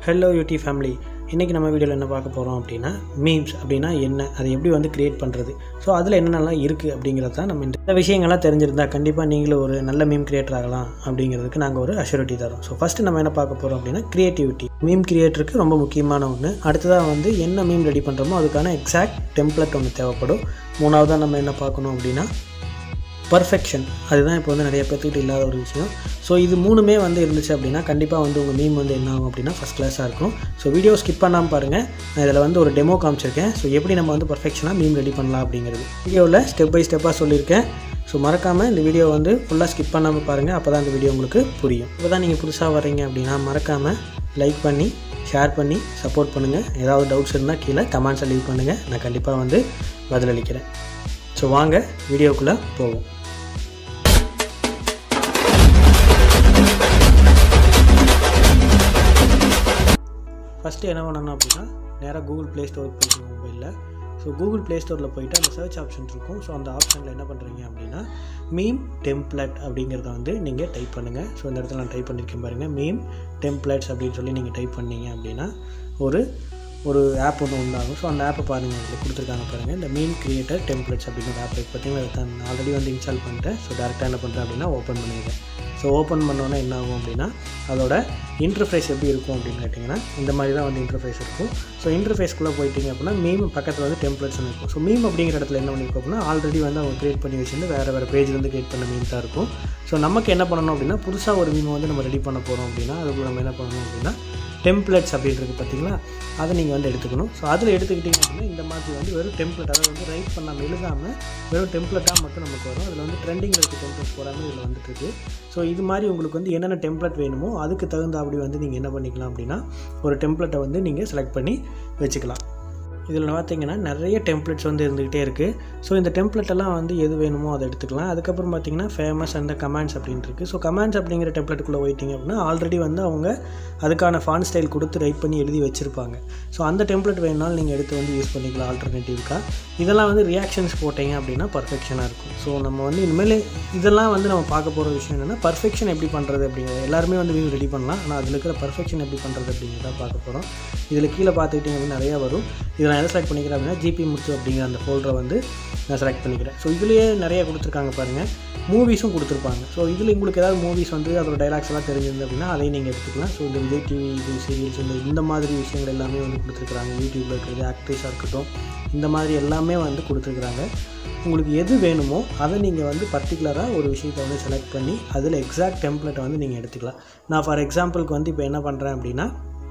hello யூடி family இன்றைக்கி நம்ம வீடியோவில் என்ன பார்க்க போகிறோம் அப்படின்னா மீம்ஸ் அப்படின்னா என்ன அதை எப்படி வந்து க்ரியேட் பண்ணுறது ஸோ அதில் என்னென்னலாம் இருக்குது அப்படிங்கிறது தான் நம்ம இந்த விஷயங்கள்லாம் தெரிஞ்சிருந்தால் கண்டிப்பாக நீங்களும் ஒரு நல்ல மீம் கிரியேட்டர் ஆகலாம் அப்படிங்கிறதுக்கு நாங்கள் ஒரு அஷூரிட்டி தரோம் ஸோ ஃபஸ்ட்டு நம்ம என்ன பார்க்க போகிறோம் அப்படின்னா க்ரியேட்டிவிட்டி மீம் கிரியேட்டருக்கு ரொம்ப முக்கியமான ஒன்று அடுத்ததாக வந்து என்ன மீம் ரெடி பண்ணுறோமோ அதுக்கான எக்ஸாக்ட் டெம்ப்ளேட் ஒன்று தேவைப்படும் மூணாவதாக நம்ம என்ன பார்க்கணும் அப்படின்னா பர்ஃபெக்ஷன் அதுதான் இப்போ வந்து நிறைய பேர்த்துக்கிட்ட இல்லாத ஒரு விஷயம் ஸோ இது மூணுமே வந்து இருந்துச்சு அப்படின்னா கண்டிப்பாக வந்து உங்கள் மீம் வந்து என்ன ஆகும் அப்படின்னா ஃபஸ்ட் கிளாஸாக இருக்கும் ஸோ வீடியோ ஸ்கிப் பண்ணாமல் பாருங்கள் நான் இதில் வந்து ஒரு டெமோ காமிச்சிருக்கேன் ஸோ எப்படி நம்ம வந்து பர்ஃபெக்ஷனாக மீம் ரெடி பண்ணலாம் அப்படிங்கிறது வீடியோவில் ஸ்டெப் பை ஸ்டெப்பாக சொல்லியிருக்கேன் ஸோ மறக்காமல் இந்த வீடியோ வந்து ஃபுல்லாக ஸ்கிப் பண்ணாமல் பாருங்கள் அப்போ தான் இந்த வீடியோ உங்களுக்கு புரியும் இப்போ தான் நீங்கள் புதுசாக வர்றீங்க அப்படின்னா மறக்காமல் லைக் பண்ணி ஷேர் பண்ணி சப்போர்ட் பண்ணுங்கள் ஏதாவது டவுட்ஸ் இருந்தால் கீழே கமெண்ட்ஸை லீவ் பண்ணுங்கள் நான் கண்டிப்பாக வந்து பதிலளிக்கிறேன் ஸோ வாங்க வீடியோக்குள்ளே போவோம் ஃபஸ்ட்டு என்ன பண்ணணும் அப்படின்னா நேராக கூகுள் ப்ளே ஸ்டோர் போய்க்கணும் மொபைலில் ஸோ கூகுள் ப்ளே ஸ்டோரில் போயிட்டு அந்த சர்ச் ஆப்ஷன் இருக்கும் ஸோ அந்த ஆப்ஷனில் என்ன பண்ணுறீங்க அப்படின்னா மீம் டெம்ப்ளேட் அப்படிங்கிறத வந்து நீங்கள் டைப் பண்ணுங்கள் ஸோ இந்த இடத்துல நான் டைப் பண்ணியிருக்கேன் பாருங்கள் மீம் டெம்ப்ளேட்ஸ் அப்படின்னு சொல்லி நீங்கள் டைப் பண்ணீங்க அப்படின்னா ஒரு ஒரு ஆப் ஒன்று உண்டாகும் ஸோ அந்த ஆப்பை பாருங்கள் இதில் கொடுத்துருக்காங்க பாருங்கள் இந்த மீன் கிரியேட்டர் டெம்ப்ளேட்ஸ் அப்படிங்கிற ஆப் பார்த்தீங்கன்னா அதை நான் ஆல்ரெடி வந்து இன்ஸ்டால் பண்ணிட்டேன் ஸோ டேரெக்டாக என்ன பண்ணுறேன் அப்படின்னா ஓப்பன் பண்ணிடுறேன் ஸோ ஓப்பன் பண்ணோன்னே என்ன ஆகும் அப்படின்னா அதோட இன்டர்ஃபேஸ் எப்படி இருக்கும் அப்படின்னு கேட்டிங்கன்னா இந்த மாதிரி தான் வந்து இன்டர்ஃபேஸ் இருக்கும் ஸோ இன்டர்ஃபேஸ்க்குள்ளே போயிட்டீங்க அப்படின்னா மீம் பக்கத்தில் வந்து டெம்ப்ளேட்ஸ் இருக்கும் ஸோ மீம் அப்படிங்கிற இடத்துல என்ன பண்ணியிருக்கோம் அப்படின்னா ஆல்ரெடி வந்து அவங்க க்ரியேட் பண்ணி வச்சுருந்து வேறு வேறு பேஜ்லேருந்து க்ரியேட் பண்ண மீம் தான் இருக்கும் ஸோ நமக்கு என்ன பண்ணணும் அப்படின்னா புதுசாக ஒரு மீமை வந்து நம்ம ரெடி பண்ண போகிறோம் அப்படின்னா அதுக்கு நம்ம என்ன பண்ணணும் அப்படின்னா டெம்ப்ளேட்ஸ் அப்படின்றது பார்த்தீங்களா அதை நீங்கள் வந்து எடுத்துக்கணும் ஸோ அதில் எடுத்துக்கிட்டிங்க அப்படின்னா இந்த மாதிரி வந்து வெறும் டெம்ப்ளேட் அதாவது வந்து ரைட் பண்ணாமல் எழுதாமல் வெறும் டெம்ப்ளேட்டாக மட்டும் நமக்கு வரும் அதில் வந்து ட்ரெண்டிங்கில் இருக்க டெம்ப்ளேட் போடாமல் இதில் வந்துட்டு இருக்கு ஸோ இது மாதிரி உங்களுக்கு வந்து என்னென்ன டெம்ப்ளேட் வேணுமோ அதுக்கு தகுந்த அப்படி வந்து நீங்கள் என்ன பண்ணிக்கலாம் அப்படின்னா ஒரு டெம்ப்ளேட்டை வந்து நீங்கள் செலக்ட் பண்ணி வச்சுக்கலாம் இதில் பார்த்தீங்கன்னா நிறைய டெம்ப்ளேட்ஸ் வந்து இருந்துகிட்டே இருக்குது ஸோ இந்த டெம்ப்ளேட்டெல்லாம் வந்து எது வேணுமோ அதை எடுத்துக்கலாம் அதுக்கப்புறம் பார்த்தீங்கன்னா ஃபேமஸ் அண்ட் கமெண்ட்ஸ் அப்படின்ட்டு இருக்குது ஸோ கமெண்ட்ஸ் அப்படிங்கிற டெம்ப்ளேட்டுக்குள்ளே போயிட்டீங்க அப்படின்னா ஆல்ரெடி வந்து அவங்க அதுக்கான ஃபான் ஸ்டைல் கொடுத்து ரைட் பண்ணி எழுதி வச்சுருப்பாங்க ஸோ அந்த டெம்ப்ளேட் வேணுனாலும் நீங்கள் எடுத்து வந்து யூஸ் பண்ணிக்கலாம் ஆல்டர்னேட்டிவ்க்காக இதெல்லாம் வந்து ரியாக்ஷன்ஸ் போட்டிங்க அப்படின்னா பர்ஃபெக்ஷனாக இருக்கும் ஸோ நம்ம வந்து இனிமேல் இதெல்லாம் வந்து நம்ம பார்க்க போகிற விஷயம் என்னென்னா பர்ஃபெக்ஷன் எப்படி பண்ணுறது அப்படிங்கிறது எல்லாருமே வந்து வியூ ரெடி பண்ணலாம் ஆனால் அதில் இருக்கிற பர்ஃபெக்ஷன் எப்படி பண்ணுறது அப்படிங்கிறத பார்க்க போகிறோம் இதில் கீழே பார்த்துக்கிட்டிங்க அப்படின்னா நிறையா வரும் இதில் நான் எதை செலக்ட் பண்ணிக்கிறேன் அப்படின்னா ஜிபி முத்து அப்படிங்கிற அந்த ஃபோல்டரை வந்து நான் செலக்ட் பண்ணிக்கிறேன் ஸோ இதுலேயே நிறைய கொடுத்துருக்காங்க பாருங்கள் மூவிஸும் கொடுத்துருப்பாங்க ஸோ இதில் உங்களுக்கு ஏதாவது மூவிஸ் வந்து அதோட டைலாக்ஸ் எல்லாம் தெரிஞ்சிருந்து அப்படின்னா அதையும் நீங்கள் எடுத்துக்கலாம் ஸோ இந்த விஜய் டிவி இது சீரியல்ஸ் இந்த இந்த மாதிரி விஷயங்கள் எல்லாமே வந்து கொடுத்துருக்குறாங்க யூடியூப்பில் இருக்கிறது ஆக்ட்ரஸாக இருக்கட்டும் இந்த மாதிரி எல்லாமே வந்து கொடுத்துருக்குறாங்க உங்களுக்கு எது வேணுமோ அதை நீங்கள் வந்து பர்டிகுலராக ஒரு விஷயத்தை வந்து செலக்ட் பண்ணி அதில் எக்ஸாக்ட் டெம்ப்ளேட்டை வந்து நீங்கள் எடுத்துக்கலாம் நான் ஃபார் எக்ஸாம்பிளுக்கு வந்து இப்போ என்ன பண்ணுறேன் அப்படின்னா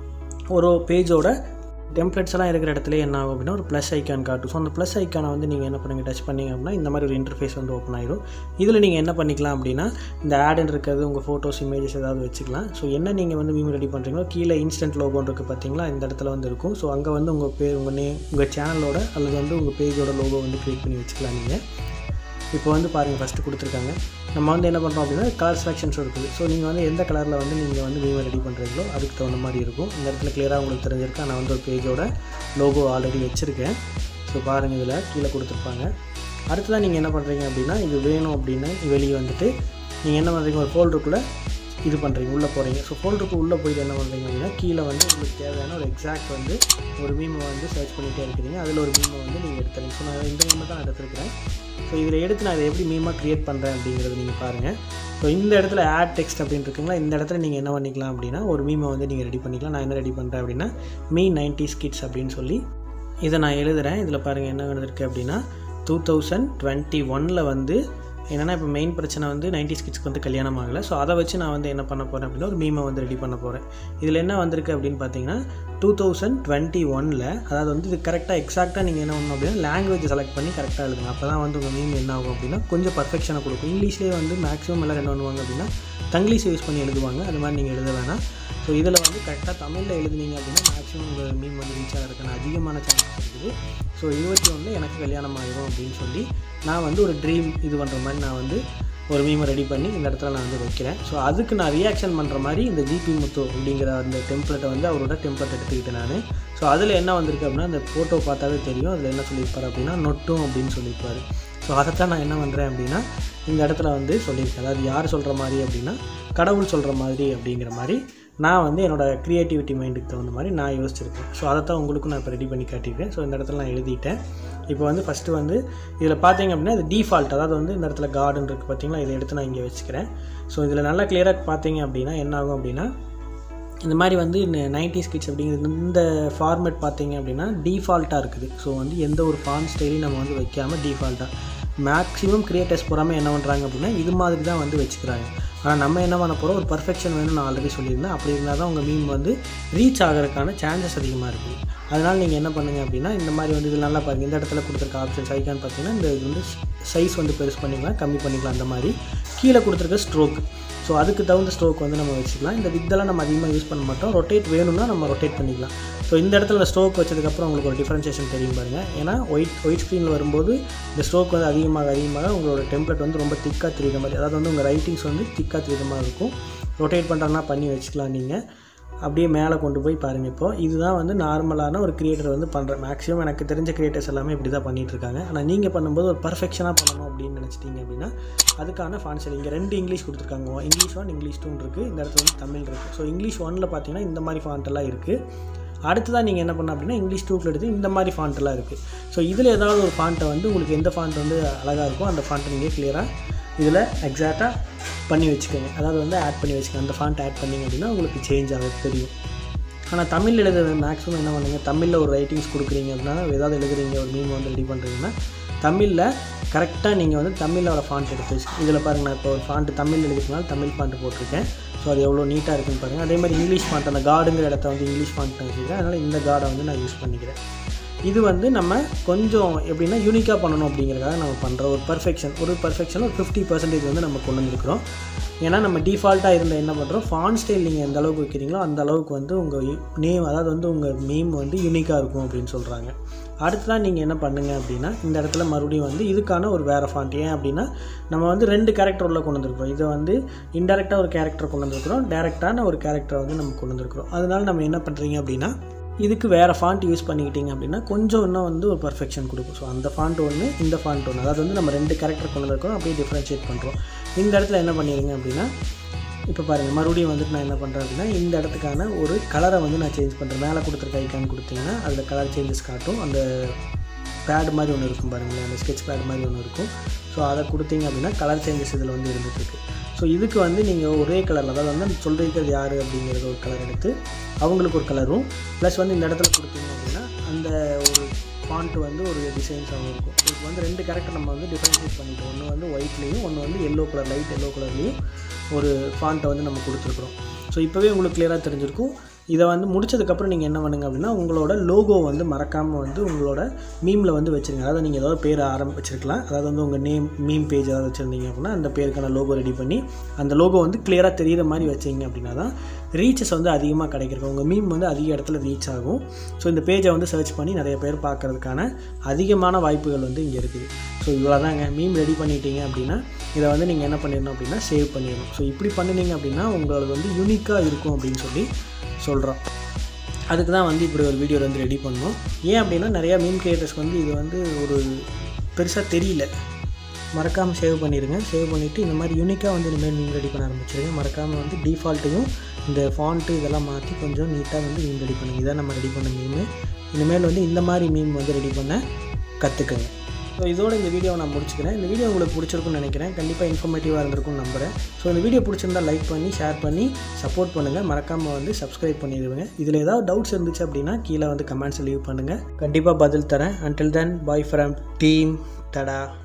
ஒரு பேஜோட டெம்ப்ளேட்ஸ் எல்லாம் இருக்கிற இடத்துல என்ன ஆகும் அப்படின்னா ஒரு ப்ளஸ் ஐக்கான் காட்டும் ஸோ அந்த ப்ளஸ் ஐக்கானை வந்து நீங்கள் என்ன பண்ணுங்கள் டச் பண்ணிங்க அப்படின்னா இந்த மாதிரி ஒரு இன்டர்ஃபேஸ் வந்து ஓப்பன் ஆயிடும் இதில் நீங்கள் என்ன பண்ணிக்கலாம் அப்படின்னா இந்த ஆடுன்னு இருக்கிறது உங்கள் ஃபோட்டோஸ் இமேஜஸ் ஏதாவது வச்சுக்கலாம் ஸோ என்ன நீங்கள் வந்து மீம் ரெடி பண்ணுறீங்களோ கீழே இன்ஸ்டன்ட் லோகோன்னு இருக்குது பார்த்தீங்களா இந்த இடத்துல வந்து இருக்கும் ஸோ அங்கே வந்து உங்கள் பேர் உங்கள் நே உங்கள் சேனலோட அல்லது வந்து உங்கள் பேஜோட லோகோ வந்து க்ரியேட் பண்ணி வச்சுக்கலாம் நீங்கள் இப்போ வந்து பாருங்கள் ஃபஸ்ட்டு கொடுத்துருக்காங்க நம்ம வந்து என்ன பண்ணுறோம் அப்படின்னா கலர் செலெக்ஷன்ஸ் இருக்குது ஸோ நீங்கள் வந்து எந்த கலரில் வந்து நீங்கள் வந்து மீமை ரெடி பண்ணுறீங்களோ அதுக்கு தகுந்த மாதிரி இருக்கும் இந்த இடத்துல கிளியராக உங்களுக்கு தெரிஞ்சிருக்கா நான் வந்து ஒரு பேஜோட லோகோ ஆல்ரெடி வச்சுருக்கேன் ஸோ பாருங்கள் இதில் கீழே கொடுத்துருப்பாங்க அடுத்ததான் நீங்கள் என்ன பண்ணுறீங்க அப்படின்னா இது வேணும் அப்படின்னு வெளியே வந்துட்டு நீங்கள் என்ன பண்ணுறீங்க ஒரு ஃபோல்டருக்குள்ளே இது பண்ணுறீங்க உள்ளே போகிறீங்க ஸோ ஃபோல்டருக்கு உள்ளே போயிட்டு என்ன பண்ணுறீங்க அப்படின்னா கீழே வந்து உங்களுக்கு தேவையான ஒரு எக்ஸாக்ட் வந்து ஒரு மீமை வந்து சர்ச் பண்ணிகிட்டே இருக்கிறீங்க அதில் ஒரு மீமை வந்து நீங்கள் எடுத்துறீங்க ஸோ நான் இந்த மீமை தான் எடுத்துருக்கிறேன் ஸோ இதில் எடுத்து நான் இதை எப்படி மீமாக க்ரியேட் பண்ணுறேன் அப்படிங்கிறது நீங்கள் பாருங்கள் ஸோ இந்த இடத்துல ஆட் டெக்ஸ்ட் அப்படின்னு இருக்குங்களா இந்த இடத்துல நீங்கள் என்ன பண்ணிக்கலாம் அப்படின்னா ஒரு மீமை வந்து நீங்கள் ரெடி பண்ணிக்கலாம் நான் என்ன ரெடி பண்ணுறேன் அப்படின்னா மீ நைன்டி ஸ்கிட்ஸ் அப்படின்னு சொல்லி இதை நான் எழுதுகிறேன் இதில் பாருங்கள் என்ன இருக்குது அப்படின்னா டூ தௌசண்ட் டுவெண்ட்டி ஒனில் வந்து என்னென்னா இப்போ மெயின் பிரச்சனை வந்து நைன்டி ஸ்கிட்ஸ்க்கு வந்து கல்யாணம் ஆகலை ஸோ அதை வச்சு நான் வந்து என்ன பண்ண போகிறேன் அப்படின்னா ஒரு மீமை வந்து ரெடி பண்ண போகிறேன் இதில் என்ன வந்திருக்கு அப்படின்னு பார்த்தீங்கன்னா டூ தௌசண்ட் டுவெண்ட்டி ஒனில் அதாவது வந்து இது கரெக்டாக எக்ஸாக்டாக நீங்கள் என்ன பண்ணணும் அப்படின்னா லாங்குவேஜ் செலக்ட் பண்ணி கரெக்டாக எழுதுங்க அப்போ தான் வந்து உங்கள் மீம் என்ன ஆகும் அப்படின்னா கொஞ்சம் பர்ஃபெக்ஷனை கொடுக்கும் இங்கிலீஷ்லேயே வந்து மேக்ஸிமம் எல்லாம் என்ன பண்ணுவாங்க அப்படின்னா தங்கிலீஷ் யூஸ் பண்ணி எழுதுவாங்க அது மாதிரி நீங்கள் எழுத வேணாம் ஸோ இதில் வந்து கரெக்டாக தமிழில் எழுதுனீங்க அப்படின்னா மேக்ஸிமம் உங்கள் மீம் வந்து ரீச் ஆகிறதுக்கான அதிகமான சான்சஸ் இருக்குது ஸோ இருபத்தி ஒன்றில் எனக்கு கல்யாணம் ஆகிடும் அப்படின்னு சொல்லி நான் வந்து ஒரு ட்ரீம் இது பண்ணுற மாதிரி நான் வந்து ஒரு மீமை ரெடி பண்ணி இந்த இடத்துல நான் வந்து வைக்கிறேன் ஸோ அதுக்கு நான் ரியாக்ஷன் பண்ணுற மாதிரி இந்த ஜிபி முத்து அப்படிங்கிற அந்த டெம்ப்ளேட்டை வந்து அவரோட டெம்ப்ளேட் எடுத்துக்கிட்டேன் நான் ஸோ அதில் என்ன வந்திருக்கு அப்படின்னா அந்த ஃபோட்டோ பார்த்தாவே தெரியும் அதில் என்ன சொல்லியிருப்பார் அப்படின்னா நொட்டும் அப்படின்னு சொல்லியிருப்பார் ஸோ அதைத்தான் நான் என்ன பண்ணுறேன் அப்படின்னா இந்த இடத்துல வந்து சொல்லியிருக்கேன் அதாவது யார் சொல்கிற மாதிரி அப்படின்னா கடவுள் சொல்கிற மாதிரி அப்படிங்கிற மாதிரி நான் வந்து என்னோடய க்ரியேட்டிவிட்டி மைண்டுக்கு தகுந்த மாதிரி நான் யோசிச்சிருக்கேன் ஸோ அதை தான் உங்களுக்கும் நான் இப்போ ரெடி பண்ணி காட்டியிருக்கேன் ஸோ இந்த இடத்துல நான் எழுதிட்டேன் இப்போ வந்து ஃபஸ்ட்டு வந்து இதில் பார்த்தீங்க அப்படின்னா இது டிஃபால்ட் அதாவது வந்து இந்த இடத்துல கார்டன் இருக்குது பார்த்தீங்களா இதை எடுத்து நான் இங்கே வச்சுக்கிறேன் ஸோ இதில் நல்லா கிளியராக பார்த்தீங்க அப்படின்னா என்ன ஆகும் அப்படின்னா இந்த மாதிரி வந்து நைன்டி ஸ்கிட்ஸ் அப்படிங்கிறது இந்த ஃபார்மேட் பார்த்தீங்க அப்படின்னா டிஃபால்ட்டாக இருக்குது ஸோ வந்து எந்த ஒரு ஃபார்ம் ஸ்டைலையும் நம்ம வந்து வைக்காமல் டிஃபால்ட்டாக மேக்ஸிமம் கிரியேட்டர்ஸ் போகாமல் என்ன பண்ணுறாங்க அப்படின்னா இது மாதிரி தான் வந்து வச்சுக்கிறாங்க ஆனால் நம்ம என்ன பண்ண போகிறோம் ஒரு பர்ஃபெக்ஷன் வேணும்னு நான் ஆல்ரெடி சொல்லியிருந்தேன் அப்படி இருந்தால் தான் உங்கள் மீம் வந்து ரீச் ஆகிறதுக்கான சான்சஸ் அதிகமாக இருக்குது அதனால் நீங்கள் என்ன பண்ணுங்க அப்படின்னா இந்த மாதிரி வந்து இது நல்லா பாருங்கள் இந்த இடத்துல கொடுத்துருக்க ஆப்ஷன்ஸ் ஐக்கான் பார்த்தீங்கன்னா இந்த இது வந்து சைஸ் வந்து பெருசு பண்ணிக்கலாம் கம்மி பண்ணிக்கலாம் அந்த மாதிரி கீழே கொடுத்துருக்க ஸ்ட்ரோக் ஸோ அதுக்கு தகுந்த ஸ்ட்ரோக் வந்து நம்ம வச்சுக்கலாம் இந்த வித்தெல்லாம் நம்ம அதிகமாக யூஸ் பண்ண மாட்டோம் ரொட்டேட் வேணும்னா நம்ம ரொட்டேட் பண்ணிக்கலாம் ஸோ இந்த இடத்துல ஸ்ட்ரோக் வச்சதுக்கப்புறம் உங்களுக்கு ஒரு டிஃப்ரென்ஷியேஷன் தெரியும் பாருங்கள் ஏன்னா ஒயிட் ஒயிட் ஸ்க்ரீனில் வரும்போது இந்த ஸ்ட்ரோக் வந்து அதிகமாக அதிகமாக உங்களோட டெம்ப்ளேட் வந்து ரொம்ப திக்காக தெரியுற மாதிரி அதாவது வந்து உங்கள் ரைட்டிங்ஸ் வந்து திக்காக தெரியுற மாதிரி இருக்கும் ரொட்டேட் பண்ணுறதுனா பண்ணி வச்சுக்கலாம் நீங்கள் அப்படியே மேலே கொண்டு போய் பாருங்கள் இப்போது இதுதான் வந்து நார்மலான ஒரு கிரியேட்டர் வந்து பண்ணுற மேக்ஸிமம் எனக்கு தெரிஞ்ச கிரியேட்டர்ஸ் எல்லாமே இப்படி தான் பண்ணிகிட்டு இருக்காங்க ஆனால் நீங்கள் பண்ணும்போது ஒரு பர்ஃபெக்ஷனாக பண்ணணும் அப்படின்னு நினச்சிட்டிங்க அப்படின்னா அதுக்கான ஃபான்சல் இங்கே ரெண்டு இங்கிலீஷ் கொடுத்துருக்காங்க இங்கிலீஷ் ஒன் இங்கிலீஷ் டூன் இருக்குது இந்த இடத்துல வந்து தமிழ் இருக்குது ஸோ இங்கிலீஷ் ஒனில் பார்த்தீங்கன்னா இந்த மாதிரி ஃபாண்ட்டெல்லாம் இருக்குது அடுத்ததான் நீங்கள் என்ன பண்ண அப்படின்னா இங்கிலீஷ் டூக்கில் எடுத்து இந்த மாதிரி ஃபாண்ட்டெல்லாம் இருக்குது ஸோ இதில் ஏதாவது ஒரு ஃபாண்ட்டை வந்து உங்களுக்கு எந்த ஃபாண்ட் வந்து அழகாக இருக்கோ அந்த ஃபாண்ட்டை நீங்கள் கிளியராக இதில் எக்ஸாக்டாக பண்ணி வச்சுக்கோங்க அதாவது வந்து ஆட் பண்ணி வச்சுக்கோங்க அந்த ஃபாண்ட் ஆட் பண்ணிங்க அப்படின்னா உங்களுக்கு சேஞ்ச் ஆகிறது தெரியும் ஆனால் தமிழ் எழுதுறது மேக்ஸிமம் என்ன பண்ணுங்க தமிழில் ஒரு ரைட்டிங்ஸ் கொடுக்குறீங்க அப்படின்னா ஏதாவது எழுதுறீங்க ஒரு மீம் வந்து ரெடி பண்ணுறீங்கன்னா தமிழில் கரெக்டாக நீங்கள் வந்து தமிழோட ஃபாண்ட் எடுத்து வச்சு இதில் பாருங்கள் நான் இப்போ ஒரு ஃபாண்ட்டு தமிழ் எழுதிக்கனால தமிழ் ஃபாண்ட் போட்டிருக்கேன் ஸோ அது எவ்வளோ நீட்டாக இருக்குன்னு பாருங்கள் அதே மாதிரி இங்கிலீஷ் ஃபாண்ட் அந்த கார்டுங்கிற இடத்த வந்து இங்கிலீஷ் ஃபாண்ட் வச்சுருக்கேன் அதனால் இந்த கார்டை வந்து நான் யூஸ் பண்ணிக்கிறேன் இது வந்து நம்ம கொஞ்சம் எப்படின்னா யூனிக்காக பண்ணணும் அப்படிங்கிறதுக்காக நம்ம பண்ணுற ஒரு பர்ஃபெக்ஷன் ஒரு பர்ஃபெக்ஷன் ஒரு ஃபிஃப்டி பர்சன்டேஜ் வந்து நம்ம கொண்டு வந்திருக்கிறோம் ஏன்னா நம்ம டிஃபால்ட்டாக இருந்த என்ன பண்ணுறோம் ஃபான் ஸ்டைல் நீங்கள் எந்த அளவுக்கு வைக்கிறீங்களோ அந்த அளவுக்கு வந்து உங்கள் நேம் அதாவது வந்து உங்கள் நேம் வந்து யூனிக்காக இருக்கும் அப்படின்னு சொல்கிறாங்க அடுத்ததான் நீங்கள் என்ன பண்ணுங்க அப்படின்னா இந்த இடத்துல மறுபடியும் வந்து இதுக்கான ஒரு வேறு ஃபாண்ட் ஏன் அப்படின்னா நம்ம வந்து ரெண்டு கேரக்டர் உள்ள கொண்டு வந்திருக்கிறோம் இதை வந்து இன்டெரக்டாக ஒரு கேரக்டர் கொண்டு வந்திருக்கிறோம் டேரெக்டான ஒரு கேரக்டரை வந்து நம்ம கொண்டு வந்திருக்கிறோம் அதனால நம்ம என்ன பண்ணுறீங்க அப்படின்னா இதுக்கு வேறு ஃபாண்ட் யூஸ் பண்ணிக்கிட்டீங்க அப்படின்னா கொஞ்சம் இன்னும் வந்து ஒரு பர்ஃபெக்ஷன் கொடுக்கும் ஸோ அந்த ஃபாண்ட் ஒன்று இந்த ஃபாண்ட் ஒன்று அதாவது வந்து நம்ம ரெண்டு கேரக்டர் கொண்டு வந்திருக்கோம் அப்படியே டிஃப்ரென்ஷியேட் பண்ணுறோம் இந்த இடத்துல என்ன பண்ணிடுங்க அப்படின்னா இப்போ பாருங்கள் மறுபடியும் வந்துட்டு நான் என்ன பண்ணுறேன் அப்படின்னா இந்த இடத்துக்கான ஒரு கலரை வந்து நான் சேஞ்ச் பண்ணுறேன் மேலே கொடுத்துருக்க ஐக்கான் கொடுத்தீங்கன்னா அதில் கலர் சேஞ்சஸ் காட்டும் அந்த பேட் மாதிரி ஒன்று இருக்கும் பாருங்களேன் அந்த ஸ்கெட்ச் பேட் மாதிரி ஒன்று இருக்கும் ஸோ அதை கொடுத்தீங்க அப்படின்னா கலர் சேஞ்சஸ் இதில் வந்து இருந்துகிட்ருக்கு ஸோ இதுக்கு வந்து நீங்கள் ஒரே கலரில் அதாவது வந்து சொல்லியிருக்கிறது யார் அப்படிங்கிறது ஒரு கலர் எடுத்து அவங்களுக்கு ஒரு கலரும் ப்ளஸ் வந்து இந்த இடத்துல கொடுத்தீங்க அப்படின்னா அந்த ஒரு ஃபாண்ட் வந்து ஒரு டிசைன்ஸாகவும் இருக்கும் இதுக்கு வந்து ரெண்டு கேரக்டர் நம்ம வந்து டிஃப்ரென்ஷியேட் பண்ணிட்டோம் ஒன்று வந்து ஒயிட்லேயும் ஒன்று வந்து எல்லோ கலர் லைட் எல்லோ கலர்லேயும் ஒரு ஃபாண்ட்டை வந்து நம்ம கொடுத்துருக்குறோம் ஸோ இப்போவே உங்களுக்கு கிளியராக தெரிஞ்சிருக்கும் இதை வந்து முடிச்சதுக்கப்புறம் நீங்கள் என்ன பண்ணுங்க அப்படின்னா உங்களோட லோகோ வந்து மறக்காமல் வந்து உங்களோட மீமில் வந்து வச்சுருங்க அதாவது நீங்கள் ஏதாவது பேர் ஆரம்பி வச்சிருக்கலாம் அதாவது வந்து உங்கள் நேம் மீம் பேஜ் ஏதாவது வச்சுருந்தீங்க அப்படின்னா அந்த பேருக்கான லோகோ ரெடி பண்ணி அந்த லோகோ வந்து கிளியராக தெரிகிற மாதிரி வச்சிங்க அப்படின்னா தான் ரீச்சஸ் வந்து அதிகமாக கிடைக்கிறது உங்கள் மீம் வந்து அதிக இடத்துல ரீச் ஆகும் ஸோ இந்த பேஜை வந்து சர்ச் பண்ணி நிறைய பேர் பார்க்குறதுக்கான அதிகமான வாய்ப்புகள் வந்து இங்கே இருக்குது ஸோ இவ்வளோதாங்க மீம் ரெடி பண்ணிட்டீங்க அப்படின்னா இதை வந்து நீங்கள் என்ன பண்ணிடணும் அப்படின்னா சேவ் பண்ணிடணும் ஸோ இப்படி பண்ணினீங்க அப்படின்னா உங்களுக்கு வந்து யூனிக்காக இருக்கும் அப்படின்னு சொல்லி சொல்கிறோம் அதுக்கு தான் வந்து இப்படி ஒரு வீடியோ வந்து ரெடி பண்ணோம் ஏன் அப்படின்னா நிறையா மீம் கிரியேட்டர்ஸ்க்கு வந்து இது வந்து ஒரு பெருசாக தெரியல மறக்காமல் சேவ் பண்ணிடுங்க சேவ் பண்ணிவிட்டு இந்த மாதிரி யூனிக்காக வந்து இனிமேல் மீம் ரெடி பண்ண ஆரம்பிச்சிருங்க மறக்காமல் வந்து டிஃபால்ட்டையும் இந்த ஃபாண்ட்டு இதெல்லாம் மாற்றி கொஞ்சம் நீட்டாக வந்து மீம் ரெடி பண்ணுங்க இதான் நம்ம ரெடி பண்ண மீமு இனிமேல் வந்து இந்த மாதிரி மீம் வந்து ரெடி பண்ண கற்றுக்குங்க ஸோ இதோட இந்த வீடியோவை நான் முடிச்சுக்கிறேன் இந்த வீடியோ உங்களுக்கு பிடிச்சிருக்குன்னு நினைக்கிறேன் கண்டிப்பாக இன்ஃபர்மேட்டிவாக இருந்திருக்கும்னு நம்புகிறேன் ஸோ இந்த வீடியோ பிடிச்சிருந்தா லைக் பண்ணி ஷேர் பண்ணி சப்போர்ட் பண்ணுங்கள் மறக்காமல் வந்து சப்ஸ்கிரைப் பண்ணிடுவேங்க இதில் ஏதாவது டவுட்ஸ் இருந்துச்சு அப்படின்னா கீழே வந்து கமெண்ட்ஸ் லீவ் பண்ணுங்கள் கண்டிப்பாக பதில் தரேன் until then bye from team Tada